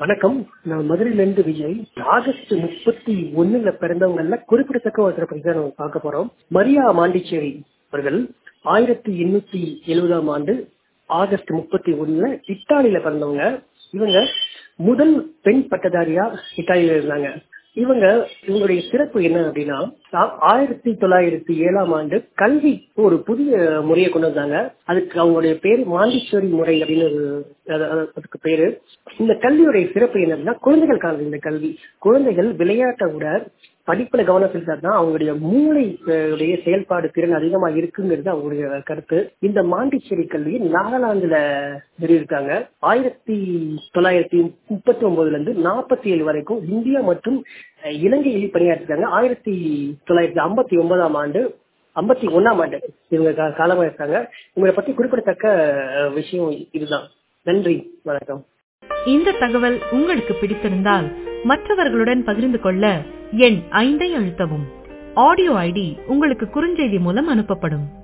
வணக்கம் நான் மதுரையிலிருந்து விஜய் ஆகஸ்ட் முப்பத்தி ஒண்ணுல பிறந்தவங்கல்ல குறிப்பிடத்தக்க ஒருத்தரை பத்தி தான் நம்ம பார்க்க போறோம் மரியா மாண்டிச்சேரி அவர்கள் ஆயிரத்தி எண்ணூத்தி எழுபதாம் ஆண்டு ஆகஸ்ட் முப்பத்தி ஒண்ணுல இத்தாலியில பிறந்தவங்க இவங்க முதல் பெண் பட்டதாரியா இத்தாலியில இருந்தாங்க இவங்க இவங்களுடைய சிறப்பு என்ன அப்படின்னா ஆ- ஆயிரத்தி தொள்ளாயிரத்தி ஏழாம் ஆண்டு கல்வி ஒரு புதிய முறையை கொண்டு வந்தாங்க அதுக்கு அவங்களுடைய பேரு மாண்டிச்சேரி முறை அப்படின்னு ஒரு அது- அது- அதுக்கு பேரு இந்த கல்வியுடைய சிறப்பு என்ன அப்படின்னா குழந்தைகளுக்கான இந்த கல்வி குழந்தைகள் விளையாட்டை விட படிப்புல கவனம் செலுத்தா தான் அவங்களுடைய மூளை அஹ், உடைய செயல்பாடு திறன் அதிகமா இருக்குங்கிறது அவங்களுடைய கருத்து இந்த மாண்டிச்சேரி கல்வியை நாகாலாந்துல நிறுவிருக்காங்க ஆயிரத்தி தொள்ளாயிரத்தி முப்பத்தி ஒன்பதுல இருந்து நாற்பத்தி ஏழு வரைக்கும் இந்தியா மற்றும் அஹ், இலங்கையில் பணியாற்றிருக்காங்க ஆயிரத்தி தொள்ளாயிரத்தி ஐம்பத்தி ஒன்பதாம் ஆண்டு ஐம்பத்தி ஒண்ணாம் ஆண்டு இவங்க கா- காலமா இருக்காங்க இவங்களை பத்தி குறிப்பிடத்தக்க அஹ், விஷயம் இதுதான் நன்றி வணக்கம் இந்த தகவல் உங்களுக்கு பிடித்திருந்தால் மற்றவர்களுடன் பகிர்ந்து கொள்ள எண் ஐந்தை அழுத்தவும் ஆடியோ ஐடி உங்களுக்கு குறுஞ்செய்தி மூலம் அனுப்பப்படும்